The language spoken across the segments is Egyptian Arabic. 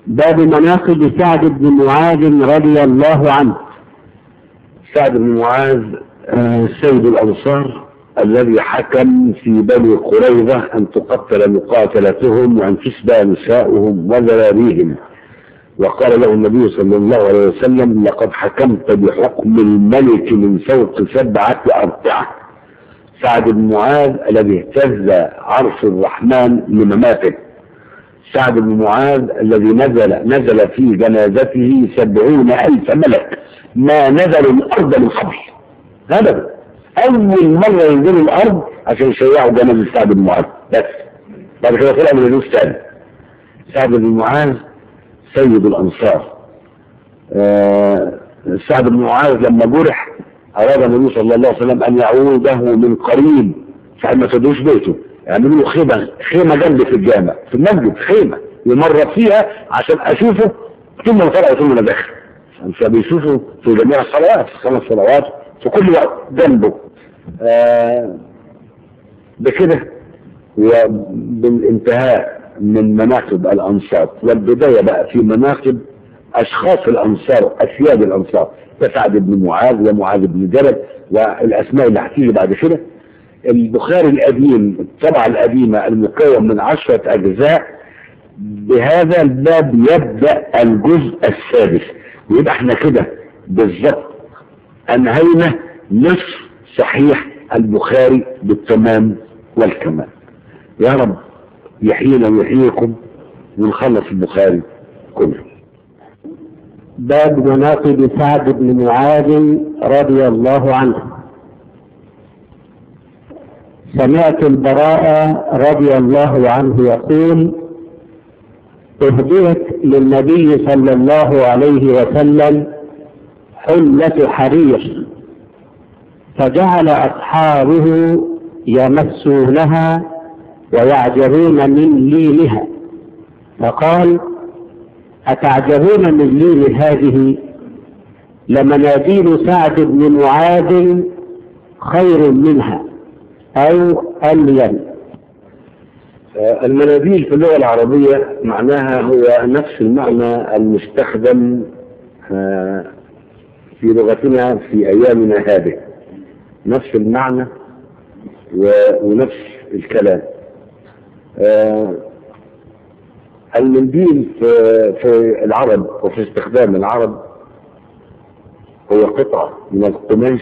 باب مناقب سعد بن معاذ رضي الله عنه سعد بن معاذ آه، سيد الأنصار الذي حكم في بني قريظة أن تقتل مقاتلتهم وأن تسبى نساؤهم وذراريهم وقال له النبي صلى الله عليه وسلم لقد حكمت بحكم الملك من فوق سبعة أربعة سعد بن معاذ الذي اهتز عرش الرحمن لمماته سعد بن معاذ الذي نزل نزل في جنازته سبعون ألف ملك ما نزلوا الأرض من قبل هذا أول مرة ينزلوا الأرض عشان يشيعوا جنازة سعد بن معاذ بس بعد كده طلع من الناس تاني سعد بن معاذ سيد الأنصار آه سعد بن معاذ لما جرح أراد النبي صلى الله عليه وسلم أن يعوده من قريب ساعة ما تدوش بيته يعملوا له خيمة خيمة جنبي في الجامع في المسجد خيمة يمرض فيها عشان أشوفه ثم طلع ثم أنا داخل فبيشوفوا في جميع الصلوات في خمس صلوات في كل وقت جنبه آه بكده وبالانتهاء من مناقب الأنصار والبداية بقى في مناقب أشخاص الأنصار أسياد الأنصار كسعد بن معاذ ومعاذ بن جبل والأسماء اللي هتيجي بعد كده البخاري القديم الطبعة القديمة المكون من عشرة أجزاء بهذا الباب يبدأ الجزء السادس ويبقى احنا كده بالظبط أنهينا نصف صحيح البخاري بالتمام والكمال يا رب يحيينا ويحييكم ونخلص البخاري كله باب مناقب سعد بن معاذ رضي الله عنه سمعت البراء رضي الله عنه يقول اهديت للنبي صلى الله عليه وسلم حلة حرير فجعل أصحابه يمسونها ويعجبون من لينها فقال أتعجبون من لين هذه لمناديل سعد بن معاذ خير منها أو ألين المناديل في اللغة العربية معناها هو نفس المعنى المستخدم في لغتنا في أيامنا هذه نفس المعنى ونفس الكلام المنديل في, في العرب وفي استخدام العرب هو قطعة من القماش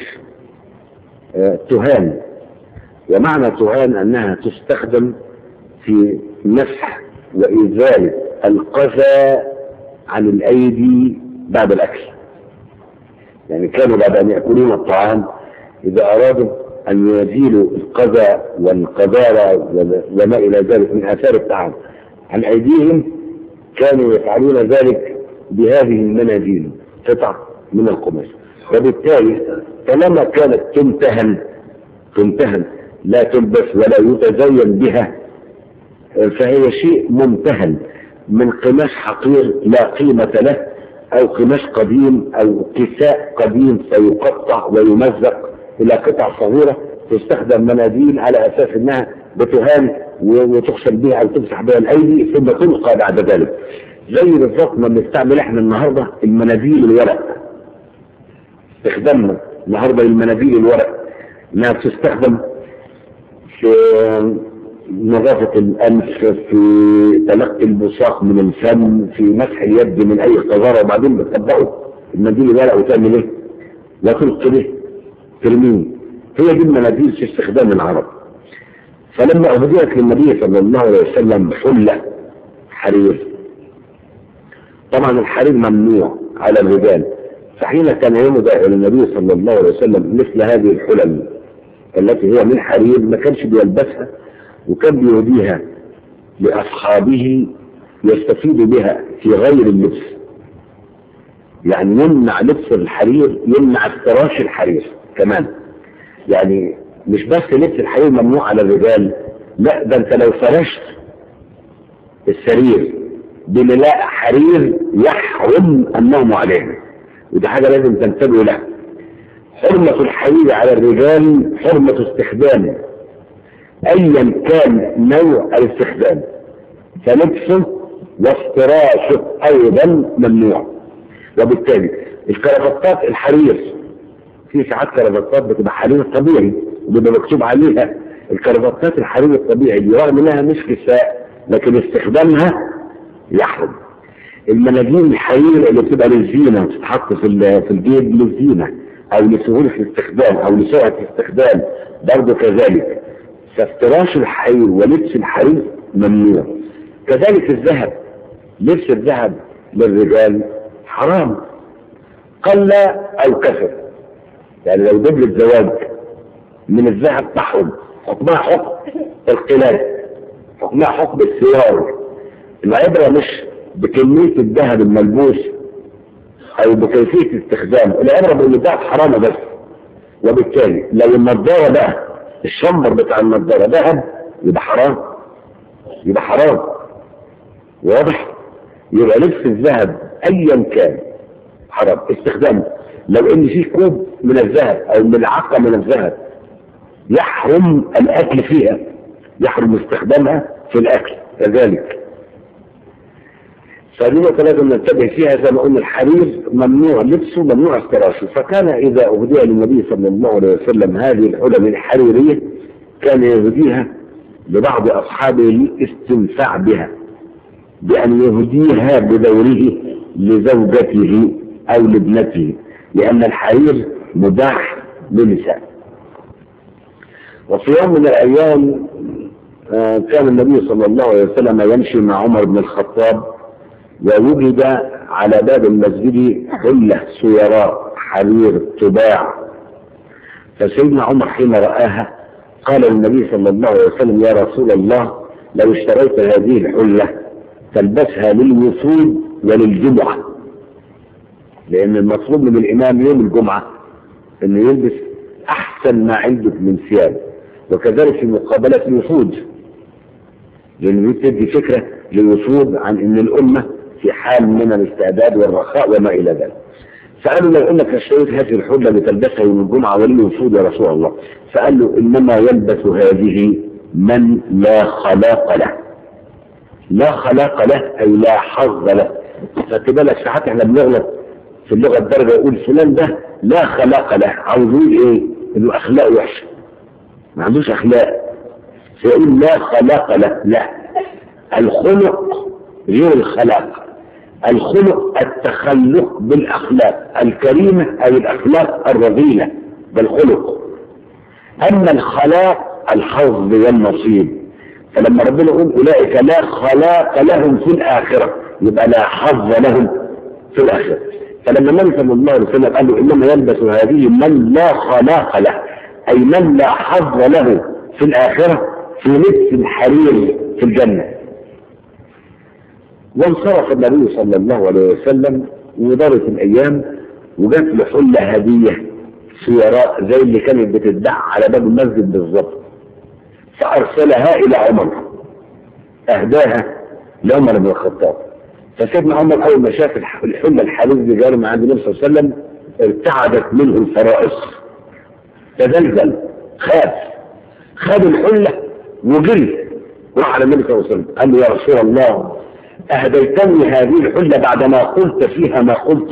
تهان ومعنى تهان أنها تستخدم في مسح وإزالة القذى عن الأيدي بعد الأكل يعني كانوا بعد أن يأكلون الطعام إذا أرادوا أن يزيلوا القذى والقذارة وما إلى ذلك من آثار الطعام عن أيديهم كانوا يفعلون ذلك بهذه المناديل قطع من القماش وبالتالي طالما كانت تمتهن تمتهن لا تلبس ولا يتزين بها فهي شيء ممتهن من قماش حقير لا قيمة له أو قماش قديم أو كساء قديم سيقطع ويمزق إلى قطع صغيرة تستخدم مناديل على أساس أنها بتهان وتغسل بها أو تمسح بها الأيدي ثم تلقى بعد ذلك زي بالظبط ما بنستعمل احنا النهاردة المناديل الورق استخدامنا النهاردة المناديل الورق انها بتستخدم في نظافة الأنف في تلقي البصاق من الفم في مسح اليد من أي قذارة وبعدين بتطبقه المنديل الورق وتعمل إيه؟ وتلقي به ترميه هي دي المناديل في استخدام العرب فلما أهديت للنبي صلى الله عليه وسلم حلة حرير طبعا الحرير ممنوع على الرجال فحين كان يمضى إلى النبي صلى الله عليه وسلم مثل هذه الحلل التي هي من حرير ما كانش بيلبسها وكان بيهديها لأصحابه يستفيد بها في غير اللبس يعني يمنع لبس الحرير يمنع افتراش الحرير كمان يعني مش بس لبس الحرير ممنوع على الرجال لا ده انت لو فرشت السرير بملاء حرير يحرم النوم عليه ودي حاجة لازم تنتبهوا لها حرمة الحرير على الرجال حرمة استخدامه ايا كان نوع الاستخدام فلبسه وافتراشه ايضا ممنوع وبالتالي الكرافتات الحرير في ساعات كرافتات بتبقى حرير طبيعي وبيبقى مكتوب عليها الكرافتات الحرير الطبيعي دي رغم انها مش كساء لكن استخدامها يحرم المناديل الحرير اللي بتبقى للزينه وتتحط في ال- في الجيب للزينه او لسهوله الاستخدام او لسرعه الاستخدام برضه كذلك فافتراش الحرير ولبس الحرير ممنوع كذلك الذهب لبس الذهب للرجال حرام قل او كثر يعني لو دبلة زواج من الذهب تحرم حكمها حكم القلاد حكمها حكم السيار العبرة مش بكمية الذهب الملبوس او بكيفية استخدامه العبرة بان الذهب حرام بس وبالتالي لو النضارة بقى الشمبر بتاع النضارة ذهب يبقى حرام يبقى حرام واضح يبقى لبس الذهب ايا كان حرام استخدامه لو ان في كوب من الذهب او ملعقة من الذهب يحرم الاكل فيها يحرم استخدامها في الاكل كذلك فدي نقطة لازم ننتبه فيها زي ما قلنا الحرير ممنوع لبسه ممنوع افتراشه فكان إذا أهدي للنبي صلى الله عليه وسلم هذه الحلم الحريرية كان يهديها لبعض أصحابه للاستنفاع بها بأن يهديها بدوره لزوجته أو لابنته لأن الحرير مباح للنساء وفي يوم من الأيام آه، كان النبي صلى الله عليه وسلم يمشي مع عمر بن الخطاب ووجد على باب المسجد حلة سيراء حرير تباع فسيدنا عمر حين رآها قال للنبي صلى الله عليه وسلم يا رسول الله لو اشتريت هذه الحلة تلبسها للوفود وللجمعة لأن المطلوب من الإمام يوم الجمعة أنه يلبس أحسن ما عنده من ثياب وكذلك في مقابلة الوفود لأن دي بتدي فكرة للوفود عن أن الأمة في حال من الاستعداد والرخاء وما إلى ذلك فقالوا لو انك اشتريت هذه الحله لتلبسها يوم الجمعه وللوفود يا رسول الله فقال له انما يلبس هذه من لا خلاق له لا خلاق له اي لا حظ له خدت بالك ساعات احنا بنغلط في اللغه الدرجه يقول فلان ده لا خلاق له عاوز يقول ايه؟ انه اخلاقه وحشه ما عندوش اخلاق فيقول لا خلاق له لا الخلق غير الخلاق الخلق التخلق بالاخلاق الكريمه او الاخلاق الرذيله بالخلق اما الخلاق الحظ والنصيب فلما ربنا يقول اولئك لا خلاق لهم في الاخره يبقى لا حظ لهم في الاخره فلما النبي صلى الله عليه وسلم قال له انما يلبس هذه من لا خلاق له اي من لا حظ له في الاخره في لبس الحرير في الجنه وانصرف النبي صلى الله عليه وسلم ودارت الايام وجات له حله هديه سيراء زي اللي كانت بتتباع على باب المسجد بالظبط فارسلها الى عمر اهداها لعمر بن الخطاب فسيدنا عمر اول ما شاف الح- الحله الحديث دي جاله من عند النبي صلى الله عليه وسلم ارتعدت منه الفرائص تزلزل خاف خد الحله وجري راح على النبي صلى الله عليه وسلم قال له يا رسول الله أهديتني هذه الحلة بعدما قلت فيها ما قلت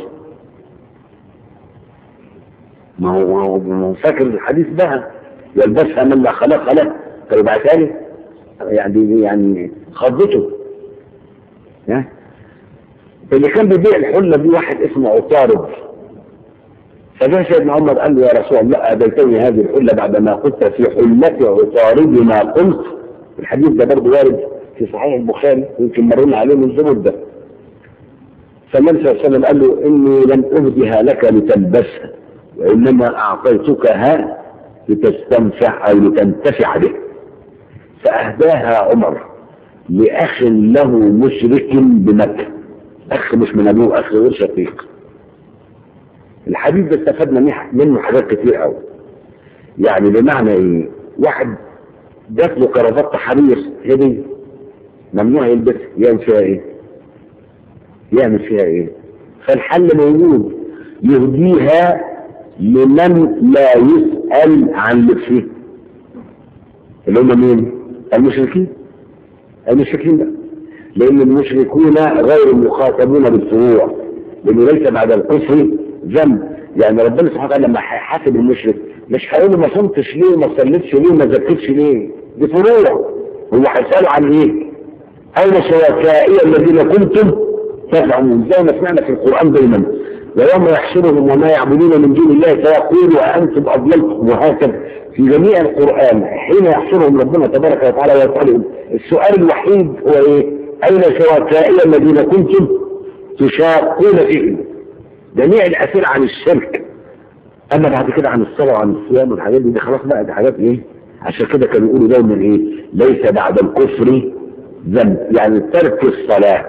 ما هو ما هو فاكر الحديث بقى يلبسها من لا خلاق له طب يبعتها لي يعني يعني خضته ها اللي كان بيبيع الحلة دي واحد اسمه عطارد فجاء سيدنا عمر قال له يا رسول الله أهديتني هذه الحلة بعدما قلت في حلة عطارد ما قلت الحديث ده برضه وارد في صحيح البخاري يمكن مرينا عليه من زمن ده فالنبي صلى الله عليه وسلم قال له اني لم اهدها لك لتلبسها وانما اعطيتكها لتستنفع او لتنتفع به فاهداها عمر لاخ له مشرك بمكه اخ مش من ابوه اخ غير شقيق الحديث ده استفدنا منه- منه حاجات كتير قوي يعني بمعنى ايه واحد جات له كرافته حرير هديه ممنوع يلبسها يعمل فيها ايه يعمل فيها ايه فالحل موجود يهديها لمن لا يسأل عن لبسه اللي هم مين المشركين المشركين بقى لأن المشركون غير مخاطبون بالفروع لأنه ليس بعد الكفر ذنب يعني ربنا سبحانه وتعالى لما هيحاسب المشرك مش هيقول له ما صمتش ليه ما صليتش ليه ما زكيتش ليه دي فروع هو هيسأل عن ايه أين شركائي الذين كنتم تزعمون زي ما سمعنا في القرآن دايما ويوم يحشرهم وما يعبدون من دون الله فيقول وأنتم أضللتم وهكذا في جميع القرآن حين يحشرهم ربنا تبارك وتعالى ويسألهم السؤال الوحيد هو ايه أين شركائي الذين كنتم تشاقون فيهم جميع الأسئلة عن الشرك أما بعد كده عن الصلاة وعن الصيام والحاجات دي, دي خلاص بقى دي حاجات ايه عشان كده كانوا يقولوا دايما ايه ليس بعد الكفر ذنب يعني ترك الصلاة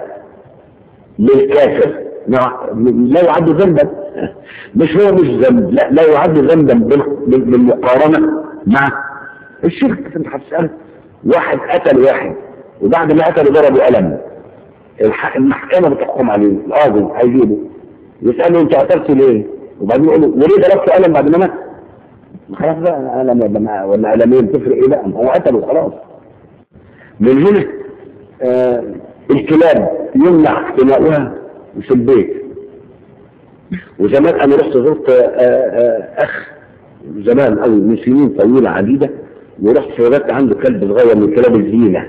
للكافر لا يعد ذنبا مش هو مش ذنب لا لا يعد ذنبا بالمقارنة مع الشرك انت هتسأل واحد قتل واحد وبعد ما قتله ضربه قلم المحكمة بتحكم عليه القاضي هيجيبه يسأله انت قتلت ليه وبعدين يقول له وليه ضربت قلم بعد ما مات خلاص بقى قلم ولا قلمين تفرق ايه بقى هو قتله خلاص من هنا آه الكلاب يمنع اقتناؤها في البيت وزمان انا رحت زرت آه آه اخ زمان او من سنين طويله عديده ورحت وجدت عنده كلب صغير من كلاب الزينه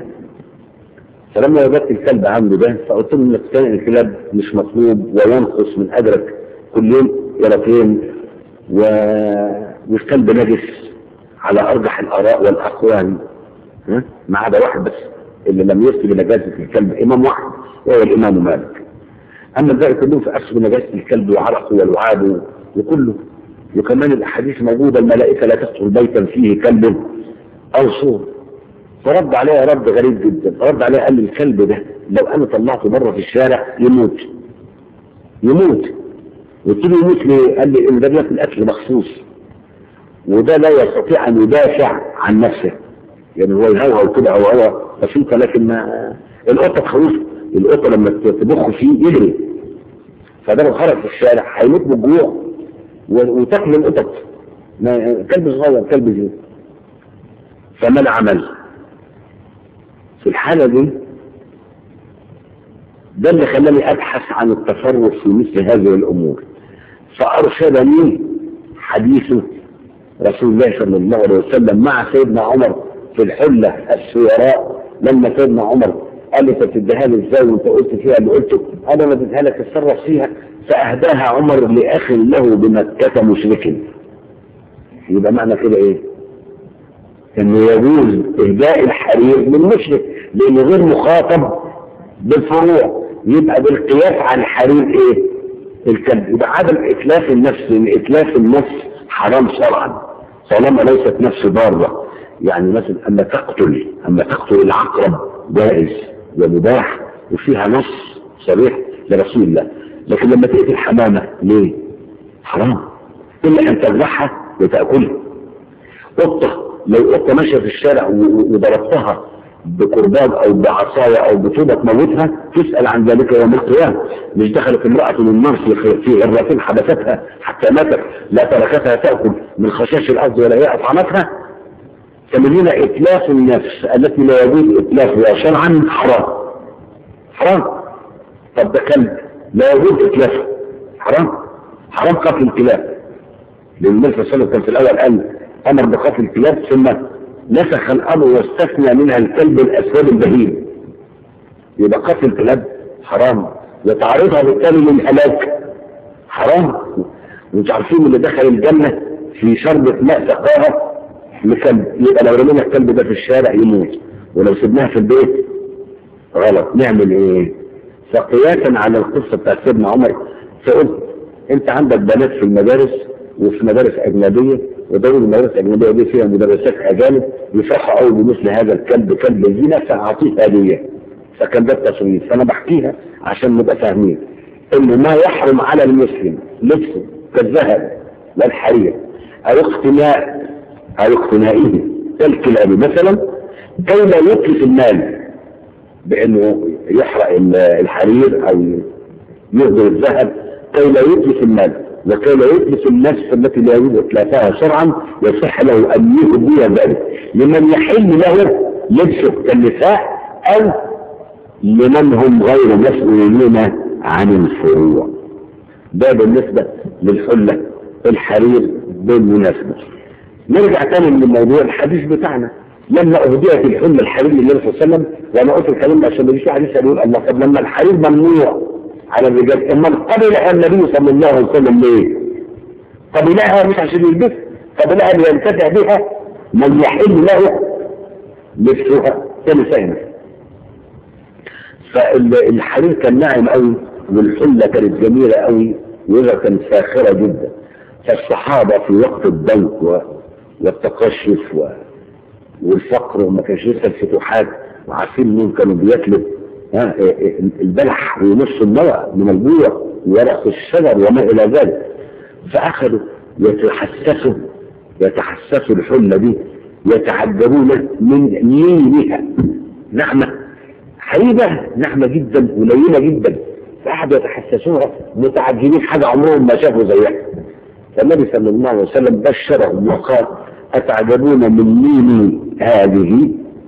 فلما وجدت الكلب عنده ده فقلت له ان اقتناء الكلاب مش مطلوب وينقص من اجرك كل يوم قراتين و... والكلب نجس على ارجح الاراء والاقوال ما عدا واحد بس اللي لم يفتي بنجاسه الكلب امام واحد وهو الامام مالك اما الباقي كلهم في اخذ بنجاسه الكلب وعرقه والوعاب وكله وكمان الاحاديث موجوده الملائكه لا تدخل بيتا فيه كلب او صور فرد عليها رد غريب جدا رد عليها قال لي الكلب ده لو انا طلعته بره في الشارع يموت يموت قلت له يموت ليه؟ قال لي ان ده بياكل اكل مخصوص وده لا يستطيع ان يدافع عن نفسه يعني هو يهوهو كده او هو بسيطه لكن ما القطه تخوف القطه لما تبخ فيه يجري فده لو خرج في الشارع هيموت بالجوع وتاكل القطط كلب صغير كلب زين فما العمل في الحالة دي ده اللي خلاني ابحث عن التصرف في مثل هذه الامور فارشدني حديث رسول الله صلى الله عليه وسلم مع سيدنا عمر في الحلة السيراء لما سيدنا عمر قال لي انت بتديها لي ازاي وانت قلت فيها اللي قلته انا ما اديتها لك اتصرف فيها فاهداها عمر لاخ له بمكة مشرك يبقى معنى كده ايه انه يجوز اهداء الحرير للمشرك لانه غير مخاطب بالفروع يبقى بالقياس على الحرير ايه الكلب يبقى عدم اتلاف النفس لان اتلاف النفس حرام شرعا طالما ليست نفس ضاره يعني مثلا اما تقتل اما تقتل العقرب جائز ومباح وفيها نص صريح لرسول الله لكن لما تقتل حمامه ليه حرام الا ان تذبحها وتاكلها قطه لو قطه ماشيه في الشارع وضربتها بقربان او بعصايه او بطوبه تموتها تسال عن ذلك يوم القيامه مش دخلت امراه للنار في في غرتين حبستها حتى ماتت لا تركتها تاكل من خشاش الارض ولا هي اطعمتها فمن هنا اتلاف النفس التي لا يجوز اتلافها شرعا حرام حرام طب ده كلب لا يجوز اتلافه حرام حرام قتل الكلاب لان النبي صلى الله عليه وسلم كان في الاول قال امر بقتل الكلاب ثم نسخ الامر واستثنى منها الكلب الاسود البهيم يبقى قتل الكلاب حرام وتعرضها بالتالي للهلاك حرام وانتوا عارفين اللي دخل الجنه في شربة ماء سقاها لكلب يبقى لو رمينا الكلب ده في الشارع يموت ولو سبناها في البيت غلط نعمل ايه فقياسا على القصه بتاعت سيدنا عمر فقلت انت عندك بنات في المدارس وفي مدارس اجنبيه ودول المدارس الأجنبية دي فيها مدرسات أجانب يفرحوا بمثل هذا الكلب كلب زينة فأعطيه هدية فكان ده التصوير فأنا بحكيها عشان نبقى فاهمين إنه ما يحرم على المسلم لبسه كالذهب والحرير أو اقتناء أو اقتنائه كالكلاب مثلا كي لا يتلف المال بأنه يحرق الحرير أو يهدر الذهب كي لا يتلف المال وكي لا يتلف النفس التي لا يجوز اتلافها شرعا يصح له ان يهدي ذلك لمن يحل له لبسه كالنساء او لمن هم غير مسؤولين عن الفروع ده بالنسبة للحلة الحرير بالمناسبة نرجع تاني للموضوع الحديث بتاعنا لما اهديت الحلة الحرير للنبي صلى الله عليه وسلم وانا قلت الكلام ده عشان مش حديث يقول الله طب لما الحرير ممنوع على الرجال اما قبلها النبي صلى الله عليه وسلم ليه؟ قبلها مش عشان يلبسها قبلها لينتفع بها من يحل له لبسها كنسائنا فالحرير كان ناعم قوي والحلة كانت جميلة قوي وإذا كانت فاخرة جدا فالصحابة في وقت الضنك و... والتقشف و... والفقر وما كانش لسه الفتوحات وعارفين مين كانوا بياكلوا ها البلح ويمص النوى من الجوع ورق الشجر وما إلى ذلك فأخذوا يتحسسوا يتحسسوا الحلة دي يتعجبون من لينها نعمة حريبة نعمة جدا قليلة جدا فأحد يتحسسوها متعجبين حاجة عمرهم ما شافوا زيها فالنبي صلى الله عليه وسلم بشرهم وقال أتعجبون من لين هذه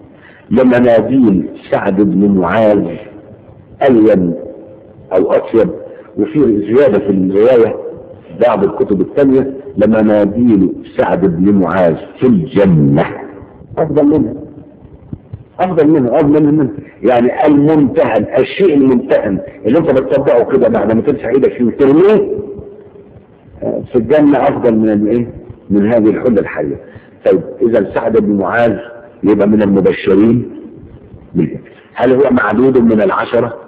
لمناديل سعد بن معاذ ألين أو أطيب وفي زيادة في الرواية بعض الكتب الثانية لمناديل سعد بن معاذ في الجنة أفضل منها أفضل منها أفضل منها يعني الممتهن الشيء الممتهن اللي أنت بتطبقه كده بعد ما تمسح إيدك فيه وترميه في الجنة أفضل من الإيه؟ من هذه الحلة الحية طيب إذا سعد بن معاذ يبقى من المبشرين بالجنة هل هو معدود من العشرة؟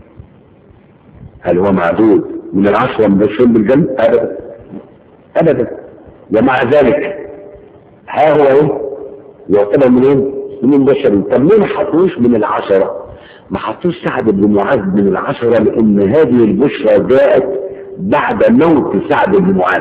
هل هو معدود من العشرة المبشرين بالجنة؟ أبدا أبدا ومع ذلك ها هو إيه؟ يعتبر من إيه؟ من المبشرين طب ليه ما حطوش من العشرة؟ ما حطوش سعد بن معاذ من العشرة لأن هذه البشرى جاءت بعد موت سعد بن معاذ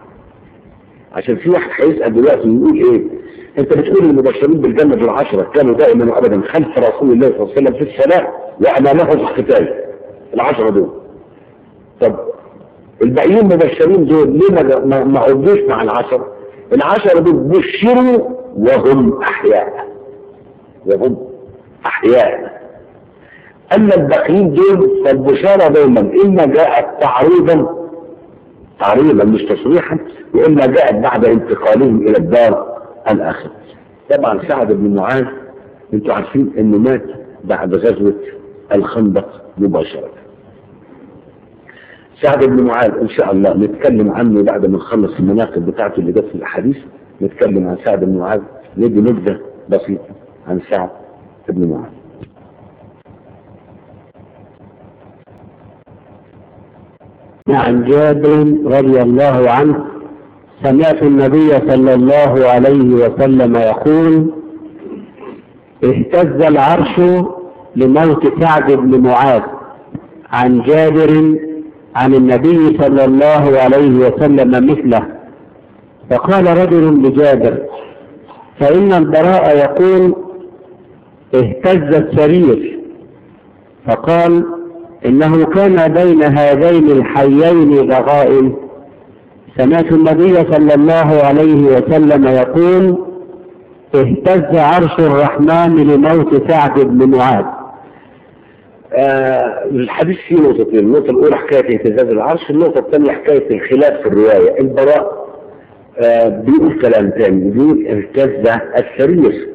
عشان في واحد هيسأل دلوقتي ويقول ايه انت بتقول المبشرين بالجنة في العشرة كانوا دائما وابدا خلف رسول الله صلى الله عليه وسلم في الصلاة وامامه في القتال العشرة دول طب الباقيين مبشرين دول ليه ما ما عدوش مع العشرة العشرة دول بشروا وهم احياء وهم احياء اما الباقيين دول فالبشارة دايما اما جاءت تعريضا تعريضا مش تصريحا واما جاءت بعد انتقالهم الى الدار الاخره طبعا سعد بن معاذ انتوا عارفين انه مات بعد غزوة الخندق مباشرة سعد بن معاذ ان شاء الله نتكلم عنه بعد ما نخلص المناقب بتاعته اللي جت في الحديث نتكلم عن سعد بن معاذ ندي نبذة بسيطة عن سعد بن معاذ عن جابر رضي الله عنه سمعت النبي صلى الله عليه وسلم يقول اهتز العرش لموت سعد بن معاذ عن جابر عن النبي صلى الله عليه وسلم مثله فقال رجل لجابر فإن البراء يقول اهتز السرير فقال إنه كان بين هذين الحيين ضغائن سمعت النبي صلى الله عليه وسلم يقول اهتز عرش الرحمن لموت سعد بن معاذ آه الحديث فيه نقطتين النقطة الأولى حكاية اهتزاز العرش النقطة الثانية حكاية الخلاف في الرواية البراء آه بيقول كلام ثاني بيقول اهتز السرير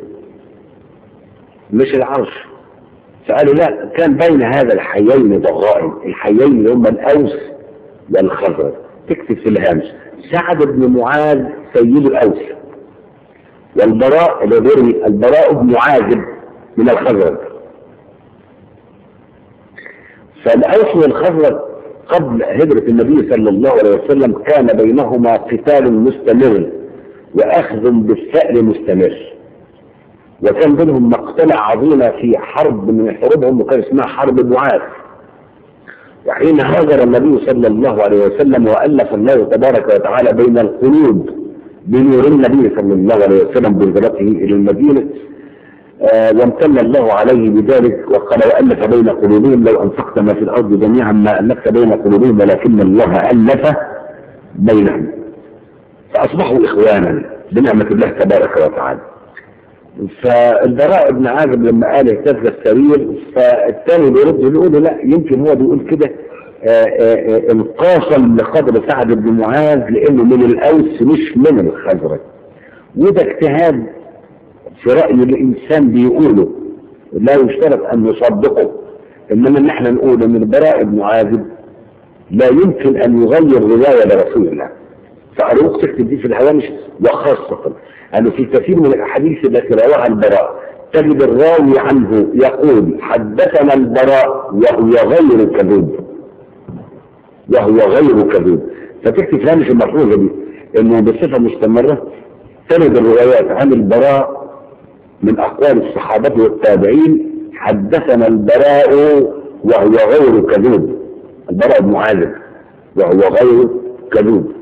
مش العرش فقالوا لا كان بين هذا الحيين ضغائن الحيين اللي هم الأوس والخزرج تكتب في الهامش سعد بن معاذ سيد الأوس والبراء الغيري البراء بن عازب من الخزرج فالأوس والخزرج قبل هجرة النبي صلى الله عليه وسلم كان بينهما قتال مستمر وأخذ بالثأر مستمر وكان بينهم مقتلة عظيمة في حرب من حروبهم وكان اسمها حرب معاذ وحين هاجر النبي صلى الله عليه وسلم وألف الله تبارك وتعالى بين القلوب بنور النبي صلى الله عليه وسلم بهجرته إلى المدينة آه وامتن الله عليه بذلك وقال وألف بين قلوبهم لو أنفقت ما في الأرض جميعا ما ألفت بين قلوبهم ولكن الله ألف بينهم فأصبحوا إخوانا بنعمة الله تبارك وتعالى فالبراء بن عازب لما قال اهتز السرير فالثاني بيرد يقول له لا يمكن هو بيقول كده آه، آه، آه، انقاصا لقدر سعد بن معاذ لانه من الاوس مش من الخزرج وده اجتهاد في راي الانسان بيقوله لا يشترط ان نصدقه انما ان احنا نقول ان البراء بن عازب لا يمكن ان يغير روايه لرسول الله فأروق تكتب دي في الهوامش وخاصة أنه في كثير من الأحاديث التي رواها البراء تجد الراوي عنه يقول حدثنا البراء وهو غير كذوب وهو غير كذوب فتكتب في هامش الملحوظة دي انه بصفة مستمرة ترد الروايات عن البراء من اقوال الصحابة والتابعين حدثنا البراء وهو غير كذوب البراء بن عازب وهو غير كذوب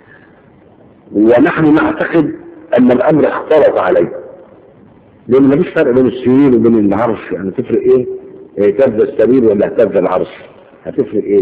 ونحن نعتقد ان الامر اختلط عليه لان مفيش فرق بين السرير وبين العرش يعني تفرق ايه اهتز السرير ولا اهتز العرش هتفرق ايه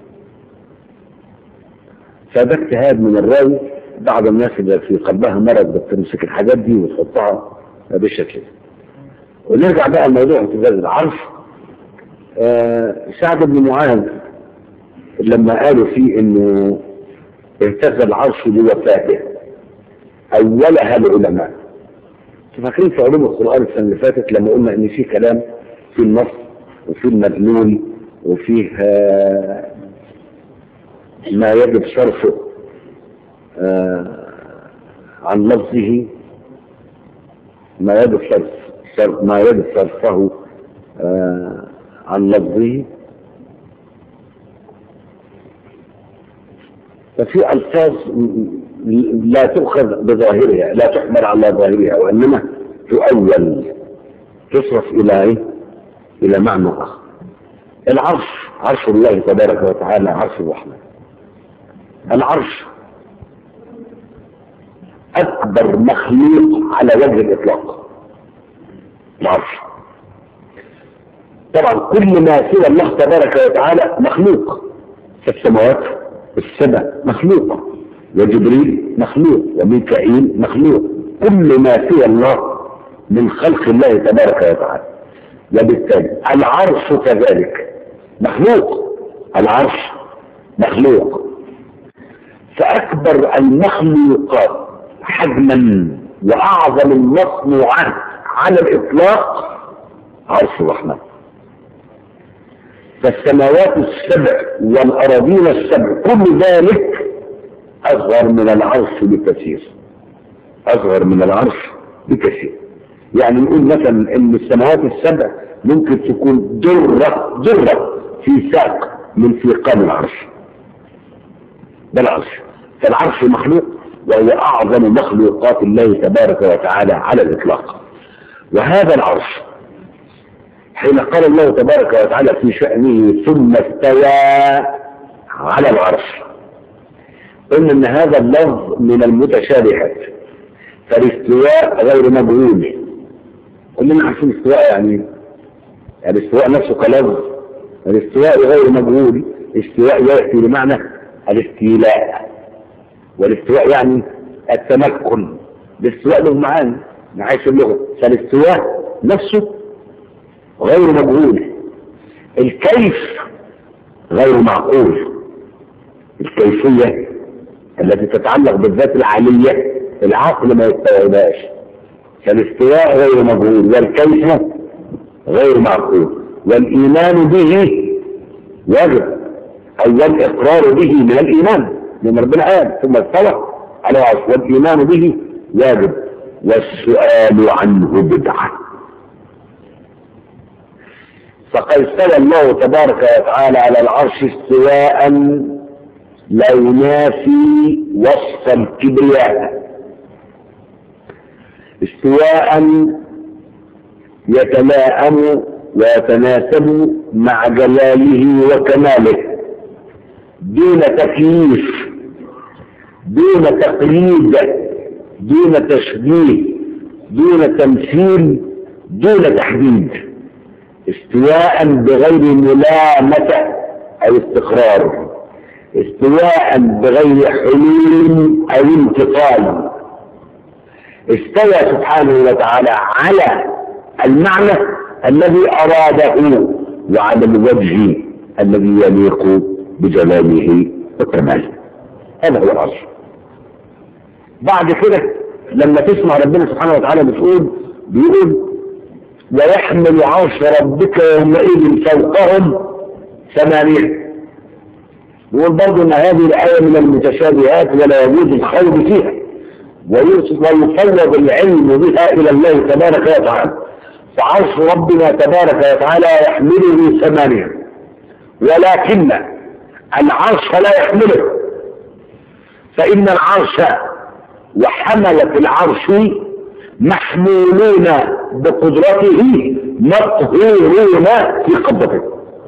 فده اجتهاد من الراوي بعض الناس اللي في قلبها مرض بتمسك الحاجات دي وتحطها بالشكل ده ونرجع بقى لموضوع اهتزاز العرش آه سعد بن معاذ لما قالوا فيه انه اهتز العرش لوفاته اولها العلماء فاكرين في علوم القرآن السنة اللي فاتت لما قلنا ان في كلام في النص وفي المدلول وفيه آه ما يجب صرفه آه عن لفظه ما يجب صرف صرف ما يجب صرفه آه عن لفظه ففي ألفاظ لا تؤخذ بظاهرها لا تحمل على ظاهرها وإنما تؤول تصرف إلى إيه؟ إلى معنى آخر العرش عرش الله تبارك وتعالى عرش الرحمن العرش أكبر مخلوق على وجه الإطلاق العرش طبعا كل ما سوى الله تبارك وتعالى مخلوق فالسماوات السبع مخلوقة وجبريل مخلوق وميكائيل مخلوق كل ما سوى الله من خلق الله تبارك وتعالى وبالتالي العرش كذلك مخلوق العرش مخلوق فأكبر المخلوقات حجما وأعظم المصنوعات على الإطلاق عرش الرحمن فالسماوات السبع والأراضين السبع كل ذلك أصغر من العرش بكثير أصغر من العرش بكثير يعني نقول مثلا ان السماوات السبع ممكن تكون درة درة في ساق من ثقال العرش ده العرش فالعرش مخلوق وهو أعظم مخلوقات الله تبارك وتعالى على الإطلاق وهذا العرش حين قال الله تبارك وتعالى في شأنه ثم استوى على العرش قلنا ان هذا اللفظ من المتشابهات فالاستواء غير مجهول كلنا عارفين الاستواء يعني يعني الاستواء نفسه كلفظ الاستواء غير مجهول استواء يأتي بمعنى الاستيلاء والاستواء يعني التمكن الاستواء له معاني معايش اللغة فالاستواء نفسه غير مجهول الكيف غير معقول الكيفية التي تتعلق بالذات العالية العقل ما يستوعبهاش فالاستواء غير مجهول والكيف غير معقول والإيمان به واجب أو الإقرار به من الإيمان لأن ربنا قال ثم استوى على العرش والإيمان به واجب والسؤال عنه بدعة فقد استوى الله تبارك وتعالى على العرش استواء لا ينافي وصف الكبرياء استواء يتلائم ويتناسب مع جلاله وكماله دون تكييف دون تقليد دون تشبيه دون تمثيل دون تحديد استواء بغير ملامة او استقرار استواء بغير حلول او انتقال استوى سبحانه وتعالى على المعنى الذي أراده وعلى الوجه الذي يليق بجلاله وكماله هذا هو العرش بعد كده لما تسمع ربنا سبحانه وتعالى بتقول بيقول ويحمل عرش ربك يومئذ فوقهم ثمانية يقول برضه ان هذه الآية من المتشابهات ولا يجوز الخوض فيها ويفوض العلم بها إلى الله تبارك وتعالى فعرش ربنا تبارك وتعالى يحمله ثمانية ولكن العرش لا يحمله فإن العرش وحملة العرش محمولون بقدرته مقهورون في قبضته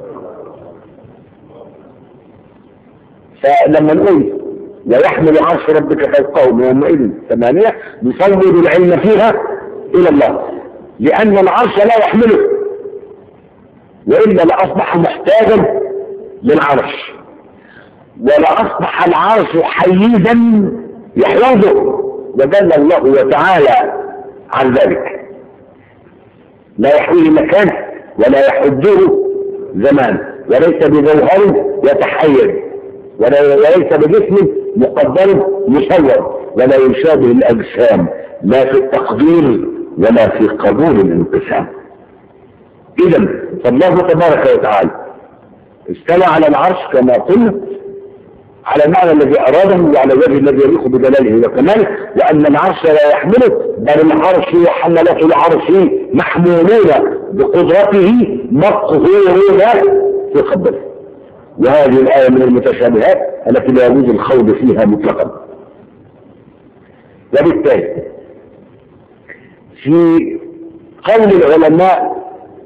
فلما نقول ويحمل عرش ربك فوقهم يومئذ ثمانية نفوض العلم فيها إلى الله لأن العرش لا يحمله وإلا لأصبح محتاجا للعرش ولأصبح العرش حيزا يحوزه وجل الله تعالى عن ذلك لا يحوي مكان ولا يحجه زمان وليس بجوهر يتحيز وليس بجسم مقدر مصور ولا يشابه الأجسام لا في التقدير ولا في قبول الانقسام إذا فالله تبارك وتعالى استوى على العرش كما قلنا على المعنى الذي أراده وعلى الوجه الذي يليق بجلاله وكماله وأن العرش لا يحمله بل العرش وحملة العرش محمولون بقدرته مقهورون في قبضته وهذه الآية من المتشابهات التي لا يجوز الخوض فيها مطلقا وبالتالي في قول العلماء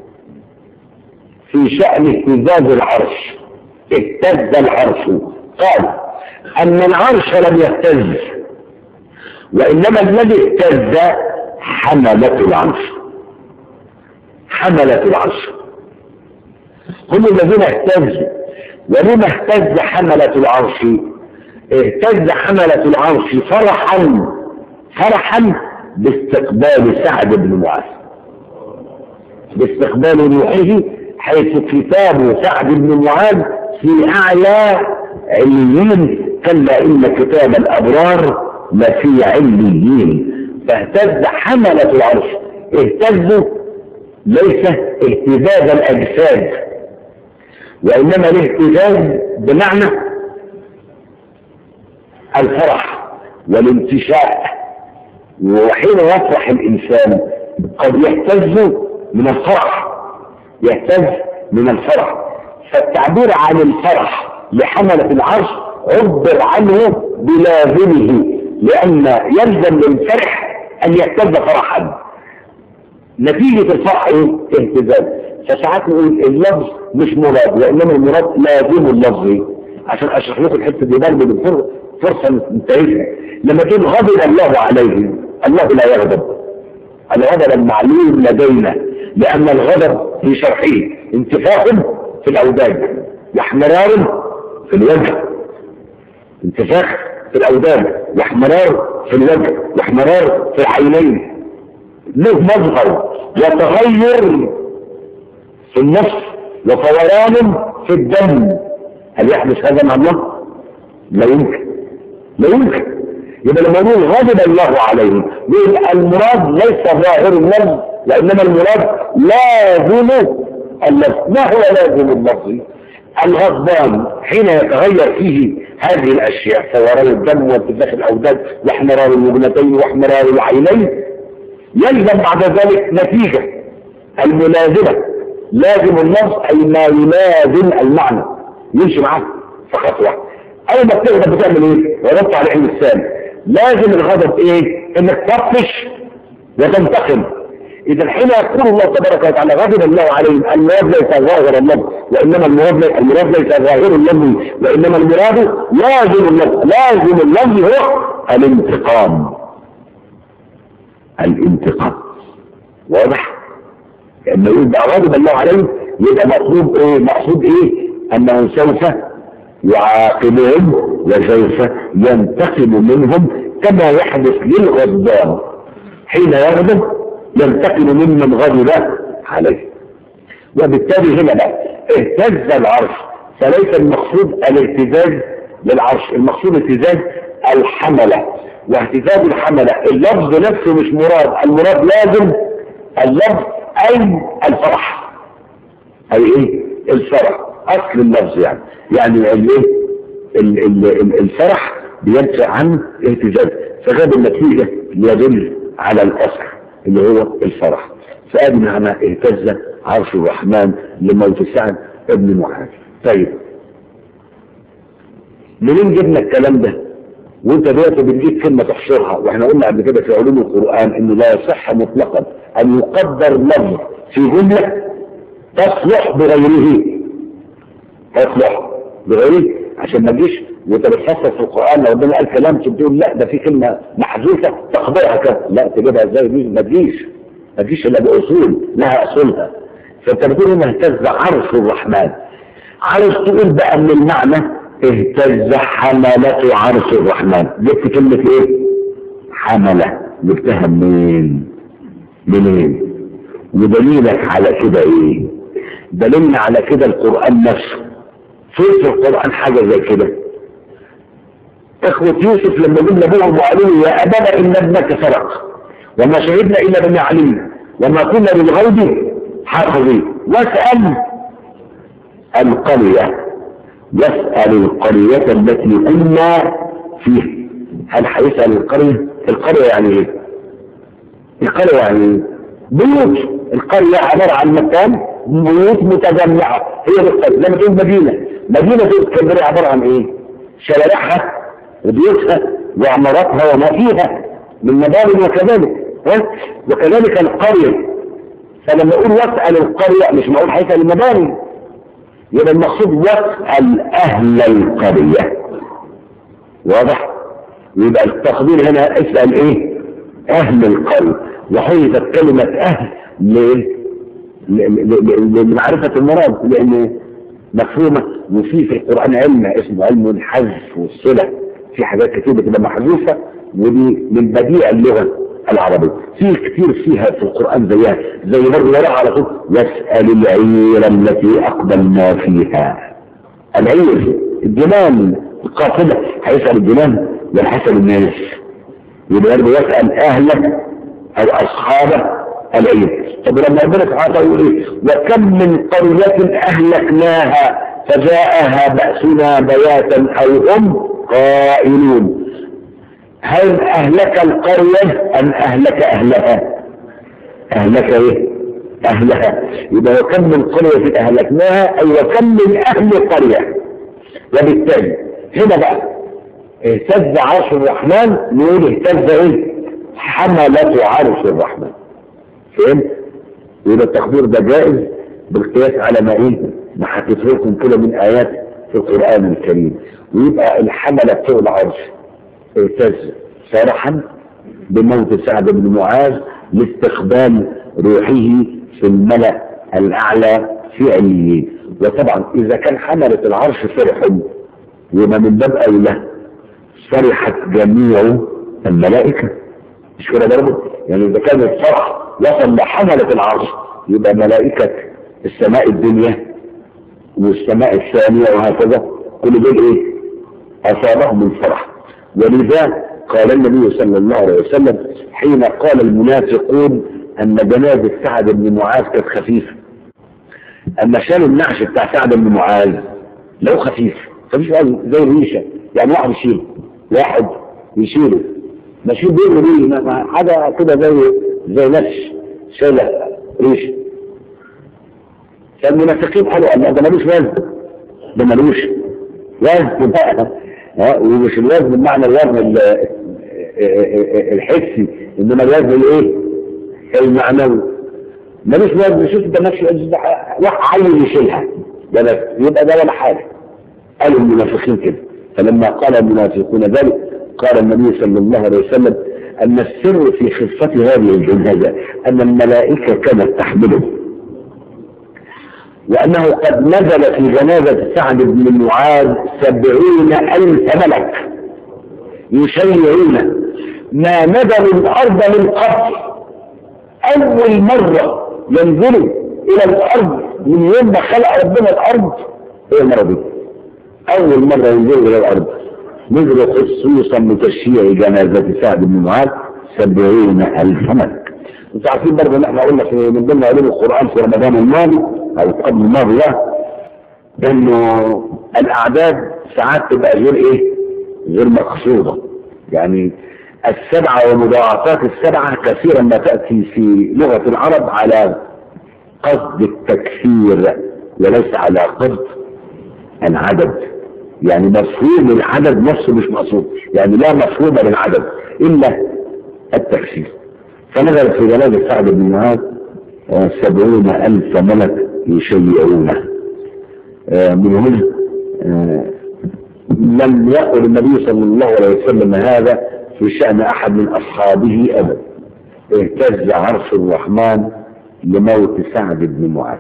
في شأن اهتزاز العرش اهتز العرش قال أن العرش لم يهتز وإنما الذي اهتز حملة العرش حملة العرش هم الذين اهتزوا ولما اهتز حملة العرش اهتز حملة العرش فرحا فرحا باستقبال سعد بن معاذ باستقبال روحه حيث كتاب سعد بن معاذ في اعلى عليين كلا ان كتاب الابرار لفي عليين فاهتز حملة العرش اهتزوا ليس اهتزاز الاجساد وانما الاهتزاز بمعنى الفرح والانتشاء وحين يفرح الانسان قد يهتز من الفرح يهتز من الفرح فالتعبير عن الفرح لحملة العرش عبر عنه بلازمه لأن يلزم للفرح أن يهتز فرحا نتيجة الفرح ايه؟ اهتزاز فساعات نقول اللفظ مش مراد وإنما المراد لازم اللفظ عشان أشرح لكم الحتة دي برضه بالفرصة فرصة ننتهزها لما تقول غضب الله عليه الله لا يغضب الغضب المعلوم لدينا لأن الغضب في شرحه انتفاخ في الأوداد واحمرار في الوجه انتفاخ في الأوداد واحمرار في الوجه واحمرار في العينين له مظهر وتغير في النفس وفوران في الدم هل يحدث هذا مع الله؟ لا يمكن لا يمكن يبقى لما نقول غضب الله عليه يقول المراد ليس ظاهر اللفظ وانما المراد لازم اللفظ ما هو لازم اللفظ الغضبان حين يتغير فيه هذه الاشياء فوران الدم وانتفاخ الاوداد واحمرار المجنتين واحمرار العينين يلزم بعد ذلك نتيجه الملازمه لازم اللفظ اي ما يلازم المعنى يمشي معاه فقط واحد اول ما بتغضب بتعمل ايه وربط على علم الثاني لازم الغضب ايه انك تطفش وتنتقم اذا حين يقول الله تبارك وتعالى غضب الله عليهم المراد ليس ظاهر اللفظ وانما المراد ليس المراد ليس ظاهر اللفظ وانما المراد لازم اللفظ لازم اللفظ هو الانتقام الانتقام واضح لما يبقى غضب الله عليهم يبقى مقصود ايه مقصود ايه انه سوف يعاقبهم وسوف ينتقم منهم كما يحدث للغضبان حين يغضب ينتقم ممن غضب عليه وبالتالي هنا بقى اهتز العرش فليس المقصود الاهتزاز للعرش المقصود اهتزاز الحملة واهتزاز الحملة اللفظ نفسه مش مراد المراد لازم اللفظ اي الفرح اي ايه الفرح اصل اللفظ يعني يعني الايه ال- ال- ال- الفرح بينشأ عن اهتزاز فغاب النتيجة يدل على الاصل اللي هو الفرح فادي معنى اهتز عرش الرحمن لموت سعد ابن معاذ طيب منين جبنا الكلام ده وانت دلوقتي بتجيب كلمه تحشرها واحنا قلنا قبل كده في علوم القران انه لا يصح مطلقا ان يقدر لفظ في جمله تصلح بغيره تصلح بغيره عشان ما تجيش وانت بتفسر في القران لو ربنا قال كلام تقول لا ده في كلمه محذوفه تقدرها كده لا تجيبها ازاي دي ما تجيش ما تجيش الا باصول لها اصولها فانت بتقول هنا اهتز عرش الرحمن عاوز تقول بقى من المعنى اهتز حملة عرش الرحمن جبت كلمة ايه حملة جبتها منين منين ودليلك على كده ايه دليلنا على كده القرآن نفسه فين في القرآن حاجة زي كده اخوة يوسف لما قلنا ابوهم وقالوا له يا ابانا ان ابنك سرق وما شهدنا الا بما علمنا وما كنا للغيب حافظين واسأل القرية يسأل القرية التي كنا فيها هل هيسأل القرية القرية يعني ايه القرية يعني ايه بيوت القرية عبارة عن مكان بيوت متجمعة هي بالقرية لما تقول مدينة مدينة دي اسكندرية عبارة عن ايه شوارعها وبيوتها وعماراتها وما فيها من مباني وكذلك ها؟ وكذلك القرية فلما اقول واسأل القرية مش معقول هيسأل المباني يبقى المقصود واسأل أهل القرية واضح يبقى التقدير هنا اسأل ايه أهل القرية وحيثت كلمة أهل ليه لمعرفة المراد لأن مفهومة وفي في القرآن علم اسمه علم الحذف والصلة في حاجات كتير بتبقى محذوفة ودي من بديع اللغة العربية في كتير فيها في القرآن زيها زي برضه وراء على طول يسأل العير التي أقبلنا فيها العير الجمال القافلة هيسأل الجمال ولا هيسأل الناس يبقى برضه يسأل أهلك أو أصحاب العير طب لما ربنا سبحانه يقول إيه وكم من قرية أهلكناها فجاءها بأسنا بياتا أو هم قائلون هل أهلك القرية أم أهلك أهلها أهلك إيه أهلها يبقى وكم من قرية أهلكناها أي وكم من أهل قرية وبالتالي هنا بقى اهتز عرش الرحمن نقول اهتز ايه حملة عرش الرحمن فهمت يبقى التقدير ده جائز بالقياس على ما ايه ما حكيت لكم كده من ايات في القرآن الكريم ويبقى الحملة بتوع العرش اهتز فرحا بموت سعد بن معاذ لاستقبال روحه في الملأ الأعلى في عليين وطبعا إذا كان حملة العرش فرحوا يبقى من باب أولى فرحت جميع الملائكة مش كده برضه يعني إذا كان الفرح وصل لحملة العرش يبقى ملائكة السماء الدنيا والسماء الثانية وهكذا كل دول ايه أصابهم الفرح ولذا قال النبي صلى الله عليه وسلم حين قال المنافقون أن جنازة سعد بن معاذ كانت خفيفة أما شالوا النعش بتاع سعد بن معاذ لو خفيف خفيف قوي زي الريشة يعني واحد يشيله واحد يشيله ماشي بيه بيه حاجة كده زي زي نفس شايلة ريشة فالمنافقين قالوا الله ده ملوش وزن ده ملوش وزن بقى ها ومش الوزن بمعنى الوزن الحسي انما الوزن الايه المعنوي ملوش وزن شوف ده ماشي واحد عيل يشيلها ده بس يبقى ده ولا حاجه قالوا المنافقين كده فلما قال المنافقون ذلك قال النبي صلى الله عليه وسلم ان السر في خفه هذه الجنازه ان الملائكه كانت تحمله وأنه قد نزل في جنازة سعد بن معاذ سبعين ألف ملك يشيعون ما نزلوا الارض من قبل اول مرة ينزلوا الى الارض من يوم ما خلق ربنا الارض هي المرة دي اول مرة ينزلوا الى الارض نزلوا خصوصا لتشييع جنازة سعد بن معاذ سبعين الف ملك انتوا عارفين برضه ان احنا قلنا في من ضمن علوم القرآن في رمضان الماضي او قبل الماضي ده انه الاعداد ساعات تبقى غير ايه غير مقصودة يعني السبعة ومضاعفات السبعة كثيرا ما تأتي في لغة العرب على قصد التكثير وليس على قصد العدد يعني مفهوم العدد نفسه مش مقصود يعني لا مفهوم للعدد إلا التكثير فنزل في جلال سعد بن معاذ سبعون ألف ملك يشيعونه من هنا لم يقل النبي صلى الله عليه وسلم هذا في شأن أحد من أصحابه أبدا اهتز عرش الرحمن لموت سعد بن معاذ